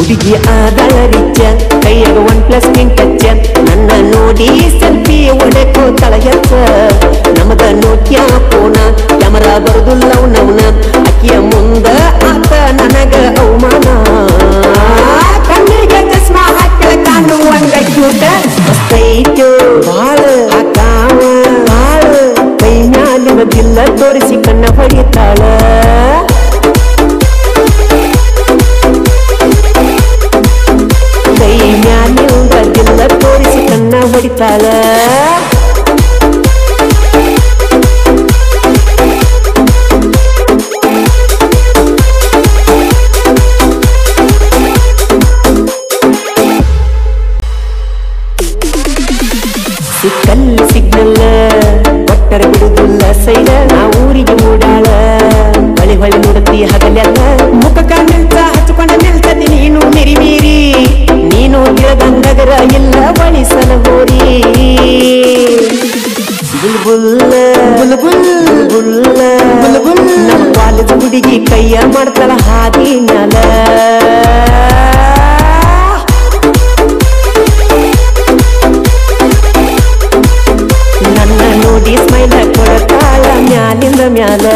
ಹುಡುಗಿ ಆದಳ ರಿಚ್ಚ ಕೈಯಾಗ one plus king ಟಚ್ಚ ನನ್ನ ನೋಡಿ ಸೆಲ್ಫಿ ಒಡೆಕೋ ತಳಯಚ್ಚ ನಮದ ನೋಟ್ಯ ಫೋನ ಕ್ಯಾಮರಾ ಬರುದಿಲ್ಲ ನವನ ಅಕ್ಕಿಯ ಮುಂದ ಆತ ನನಗ ಅವಮಾನ ಕಣ್ಣಿಗೆ ಚಸ್ಮಾ ಹಾಕಲ ಕಾಣುವಂಗ ಕ್ಯೂಟ ಮಸ್ತೈತ್ಯೋ ಬಾಳ ಕಾವ ಬಾಳ ಕೈ ಮ್ಯಾಲಿನ ಬಿಲ್ಲ ತೋರಿಸಿ ಕಣ್ಣ ಹೊಡಿತಾಳ ಕೈ ಮ್ಯಾಲಿಂದ ಬಿಲ್ಲ ತೋರಿಸಿ ಕಣ್ಣ ಹೊಡಿತಾಳ ಸಿಕ್ಕಲ್ಲ ಸಿಗ್ನಲ್ಲ ಕೊಟ್ಟರ ಬಿಡುದಿಲ್ಲ ಸೈಡ ನಾ ಊರಿಗೆ ಮೂಡಾಳ ಹೊಳಿ ಹೊಳಿ ನುಡತಿ ಹಗಲೆಲ್ಲ ಮುಖಕ ನಿಲ್ತ ಹಚ್ಕೊಂಡ ನಿಲ್ತತಿ ನೀನು ಮಿರಿ ಮೀರಿ ನೀನು ಗಿಳದಂಗಗರ ಇಲ್ಲ ಬಳಿಸಲ ಹೋರಿ ಬುಲ್ಬುಲ್ಲ ಬುಲ್ಬುಲ್ ಬುಲ್ಲ ಬುಲ್ಬುಲ್ ನಮ್ಮ ಕಾಲೇಜ್ ಹುಡುಗಿ ಕೈಯ ಮಾಡ್ತಾಳ ಹಾದಿ ಮ್ಯಾಲ ನನ್ನ ನೋಡಿ ಸ್ಮೈಲ ಕೊಡತಾಳ ಮ್ಯಾಲಿಂದ ಮ್ಯಾಲ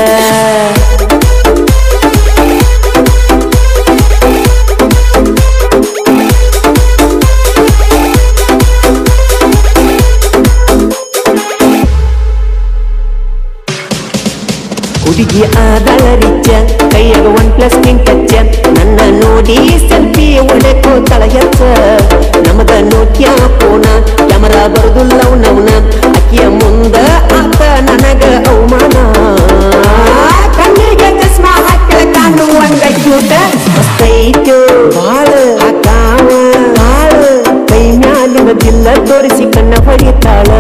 ಹುಡುಗಿ ಆದಳ ರಿಚ್ಚ ಕೈಯಾಗ ಒನ್ ಪ್ಲಸ್ ಕಿಂಗ್ ಟಚ್ಚ ನನ್ನ ನೋಡಿ ಸೆಲ್ಫಿ ಒಡೆಕೋ ತಳಯಚ್ಚ ನಮದ ನೋಟ್ಯ ಫೋನ ಕ್ಯಾಮರಾ ಬರುದಿಲ್ಲ ನವನ ಅಕ್ಕಿಯ ಮುಂದ ಆತ ನನಗ ಅವಮಾನ ಕಣ್ಣಿಗೆ ಚಸ್ಮಾ ಹಾಕಲ ಕಾಣುವಂಗ ಕ್ಯೂಟ ಮಸ್ತೈತ್ಯೋ ಬಾಳ ಕಾವ ಬಾಳ ಕೈ ಮ್ಯಾಲಿನ ಬಿಲ್ಲ ತೋರಿಸಿ ಕಣ್ಣ ಹೊಡಿತಾಳ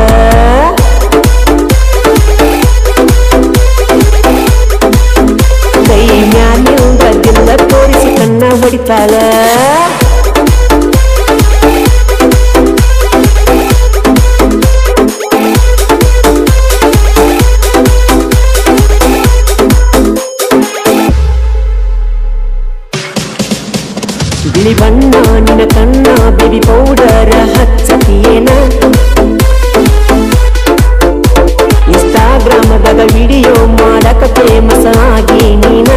ಕೈ ಮ್ಯಾಲಿಂದ ಬಿಲ್ಲ ತೋರಿಸಿ ಕಣ್ಣ ಹೊಡಿತಾಳ ಬಿಳಿ ಬಣ್ಣ ನಿನ್ನ ಕಣ್ಣ ಬೇಬಿ ಪೌಡರ್ ಹಚ್ಚತಿಯೇನ ಇನ್ಸ್ಟಾಗ್ರಾಮದಾಗ ವಿಡಿಯೋ ಮಾಡಕ ಫೇಮಸ್ ಆಗಿ ನೀನ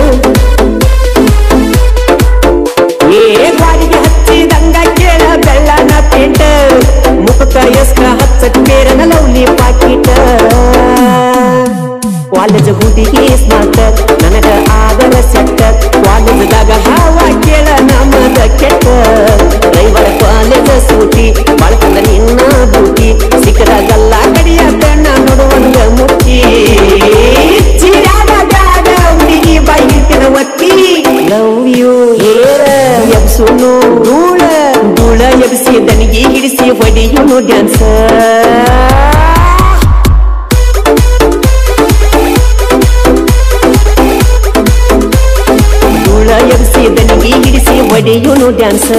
ಏ ಗಾಡಿಗೆ ಹಚ್ಚಿದಂಗ ಕೇಳ ಬೆಳ್ಳನ ಪೇಂಟ ಮುಖಕ್ಕ ಎಸ್ಕ ಹಚ್ಚಕ್ ಬೇರನ ಲವ್ಲಿ ಪಾಕಿಟ ಕಾಲೇಜ್ ಹುಡುಗಿ ಸ್ಮಾರ್ಟ್ ನನಗ ಆದರ ಸೆಟ್ಟ ಕಾಲೇಜದಾಗ ಹಾವ ಕೇಳ ನಮ್ಮದ ಕೆಟ್ಟ ಡ್ರೈವರ್ ಕಾಲೇಜ್ ಸೂಟಿ ಬಳಕಂದ ನಿನ್ನ ಬೂಟಿ ಸಿಕ್ಕದಾಗಲ್ಲ ಕಡಿಯ ಕಣ್ಣ ನೋಡುವಂಗ ಮುಚ್ಚಿ ಚಿರಾದಾಗ ಹುಡುಗಿ ಬಾಯಿ ತಿರುವತ್ತಿ ಲವ್ ಯು ಏರ ಎಬ್ಸುನು ಧೂಳ ಧೂಳ ಎಬ್ಸಿ ದನಿಗೆ ಹಿಡಿಸಿ ಹೊಡಿಯುನು ಡ್ಯಾನ್ಸ್ ಧೂಳ ಎಬ್ಸಿ ದನಿಗೆ ಹಿಡಿಸಿ ಹೊಡಿಯುನು ಡ್ಯಾನ್ಸ್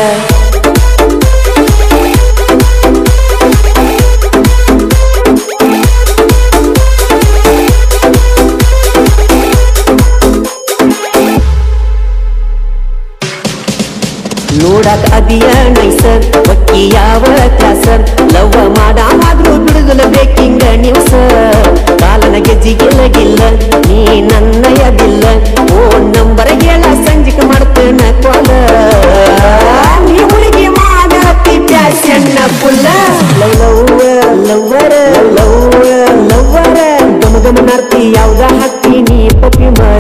ನೋಡಕ್ ಅದಿಯ ನೈಸರ್ ಒಕ್ಕಿ ಯಾವ ಕ್ಲಾಸರ್ ಲವ್ ಮಾಡಾದ್ರೂ ಬಿಡುದಲ ಬೇಕಿಂಗ ನ್ಯೂಸ್ ಕಾಲನ ಗೆಜ್ಜಿಗಿಲ್ಲ ಗಿಲ್ಲ ನೀ ನನ್ನಯ ಬಿಲ್ಲ ಫೋನ್ ನಂಬರ್ ಹೇಳ ಸಂಜಿಕ ಮಾಡ್ತೇನ ಕೊಲ ನೀ ಹುಡುಗಿ ಮಾಡತಿ ಪ್ಯಾಶನ್ನ ಪುಲ್ಲ ಲವ್ ಲವ್ ಲವ್ವರ ಲವ್ ಲವ್ವರ ಗಮ ಗಮ ನರ್ತಿ ಯಾವ್ದ ಹತ್ತಿ ನೀ ಪಪ್ಪಿ ಮರ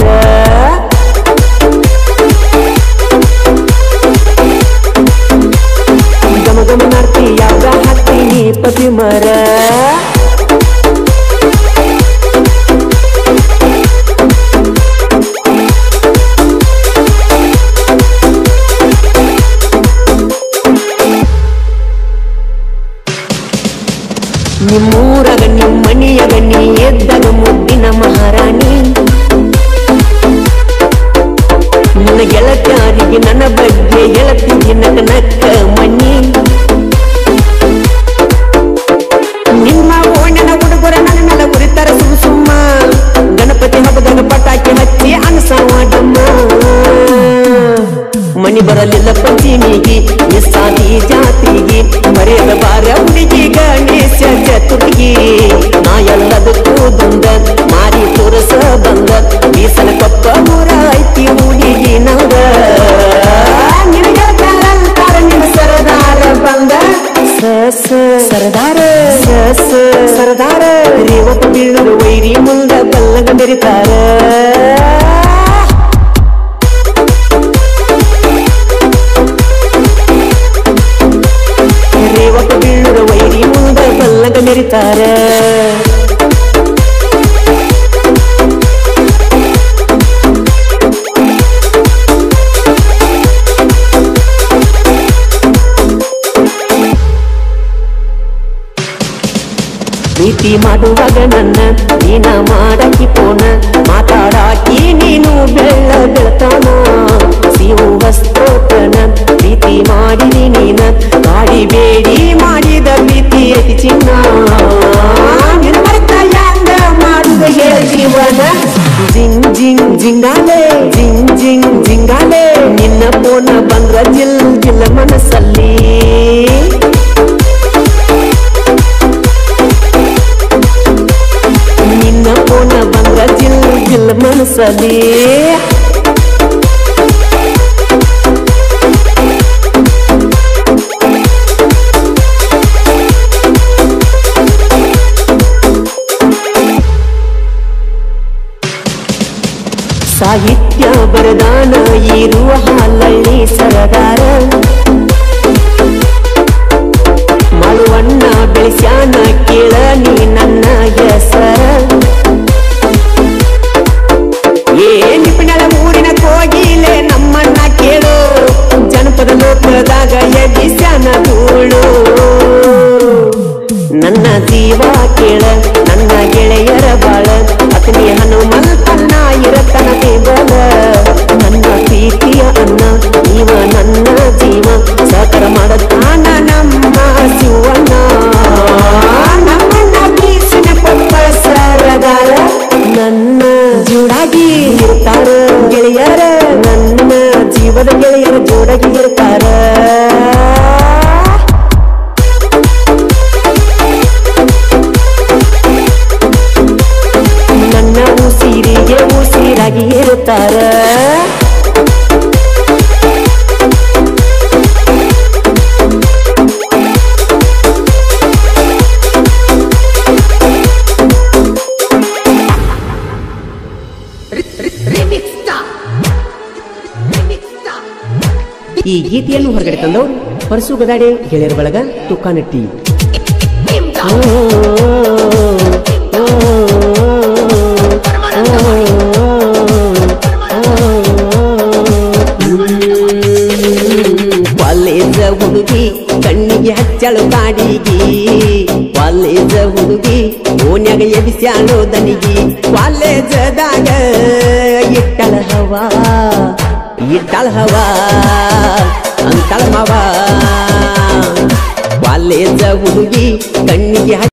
ಗಮ ಗಮ ಮಾಡ್ತಿ ಯಾವ್ದ ಹಾಕ್ತೀನಿ ಪತಿ ಮರ ನಿಮ್ಮೂರಗ ನಿಮ್ಮಣಿಯಗ ನೀ ಎದ್ದಾಗ ಮುದ್ದಿನ ಮಹಾರಾಣಿ ನನ್ನ ಗೆಳತ್ಯಾರಿಗೆ ನನ್ನ ಬಗ್ಗೆ ಹೇಳ್ತೀನಿ ನಕ ನಕ್ಕ ಮಣ್ಣಿ ನಿಮ್ಮ ಓಣ್ಯನ ಹುಡುಗರ ನನ್ನ ಮೇಲೆ ಉರಿತಾರ ಸುಮ್ ಸುಮ್ಮ ಗಣಪತಿ ಹಬ್ಬದಾಗ ಪಟಾಕಿ ಹಚ್ಚಿ ಅನಸವ ಡಮ್ಮ ಮನಿ ಬರ ಬರಲಿಲ್ಲ ಪಂಚಮಿಗೆ ನಿಸ್ಸಾದಿ ಜಾತಿಗೆ ಮರೆಯದ ಬಾರ ಹುಡುಗಿ ಗಣೇಶ ಚತುರ್ಥಿಗೆ ನಾ ಎಲ್ಲದಕ್ಕೂ ಬಂದ ಮಾರಿ ತೋರಸ ಬಂದ ಬೀಸಲ ಕೊಪ್ಪ ಊರ ಐತಿ ಹುಡುಗಿ ನಂದ ನಿನಗ ಕಾರಂತಾರ ನಿನ್ನ ಸರದಾರ ಬಂದ ಸಸ ಸರದಾರ ಸಸ ಸರದಾರ ರೇವತ ಬೀಳುವ ವೈರಿ ಮುಂದ ಬಲ್ಲಗ ಮೆರಿತಾರ ರೇವತ ಬೀಳುವ ವೈರಿ ಮುಂದ ಬಲ್ಲಗ ಮೆರಿತಾರ ಪ್ರೀತಿ ಮಾಡುವಾಗ ನನ್ನ ನೀನ ಮಾಡಾಕಿ ಪೋನ ಮಾತಾಡಾಕಿ ನೀನು ಬೆಳ್ಳ ಬೆಳತಾನ ಸಿವು ವಸ್ತ್ರೋತನ ಪ್ರೀತಿ ಮಾಡಿದಿ ನೀನ ಕಾಡಿ ಬೇಡಿ ಮಾಡಿದ ಪ್ರೀತಿ ಅತಿ ಚಿನ್ನ ನಿನ್ನ ಮರೆತ ಯಾಂಗ ಮಾಡುದ ಹೇಳ ಜೀವನ ಜಿಂಗ್ ಜಿಂಗ್ ಜಿಂಗಾಲೆ ಜಿಂಗ್ ಜಿಂಗ್ ಜಿಂಗಾಲೆ ನಿನ್ನ ಪೋನ ಬಂದ್ರ ಜಿಲ್ ಜಿಲ್ಲ ಮನಸ್ಸಲ್ಲಿ ನಿನ್ನ ಪೋನ ಬಂದ್ರ ಜಿಲ್ ಜಿಲ್ ಮನಸ್ಸಲ್ಲಿ ಸಾಹಿತ್ಯ ಬರದಾನ ಇರುವ ಹಾಲಳ್ಳಿ ಸರದಾರ ಮಳುವಣ್ಣ ಬೆಳೆಸ್ಯಾನ ಕೇಳ ನೀ ನನ್ನ ಹೆಸರ ಏ ನಿಪಿಣಳ ಊರಿನ ಕೋಗಿಲೆ ನಮ್ಮನ್ನ ಕೇಳು ಜನಪದ ಲೋಕದಾಗ ಎದಿಸ್ಯಾನ ಧೂಳು ನನ್ನ ಜೀವ ಕೇಳ ನನ್ನ ಗೆಳೆಯರ ಬಾಳ ಅತನಿ ಹನುಮಂತನ್ನ ಇರತನ ದೇವಲ ನನ್ನ ಪ್ರೀತಿಯ ಅನ್ನ ನೀವ ನನ್ನ ಜೀವ ಸಹಕಾರ ಮಾಡತಾನ ನಮ್ಮ ಶಿವಣ್ಣ ನಮ್ಮನ್ನ ಬೀಸಿನ ಕೊಪ್ಪ ಸರದಾರ ನನ್ನ ಜೋಡಾಗಿ ಇರ್ತಾರ ಗೆಳೆಯರ ನನ್ನ ಜೀವದ ಗೆಳೆಯರ ಜೋಡಾಗಿ ಇರ್ತಾರ ನನ್ನ ಉಸಿರಿಗೆ ಉಸಿರಾಗಿ ಇರುತ್ತಾರ ಈ ಗೀತೆಯನ್ನು ಹೊರಗಡೆ ತಂದವರು ಪರಸು ಗದಾಡೆ ಗೆಳೆಯರ ಬಳಗ ತುಕ್ಕಾನಟ್ಟಿ ಓ, ಓ, ಕಾಲೇಜ ಹುಡುಗಿ ಕಣ್ಣಿಗೆ ಹಚ್ಚಳು ಕಾಡಿಗಿ ಕಾಲೇಜ ಹುಡುಗಿ ಓನ್ಯಾಗ ಎಬಿಸ್ಯಾಳು ದನಿಗಿ ಕಾಲೇಜದಾಗ ಇಟ್ಟಳ ಹವಾ ಇಟ್ಟಳ ಹವಾ ಅಂತಳ ಮವ ಕಾಲೇಜ ಹುಡುಗಿ ಕಣ್ಣಿಗೆ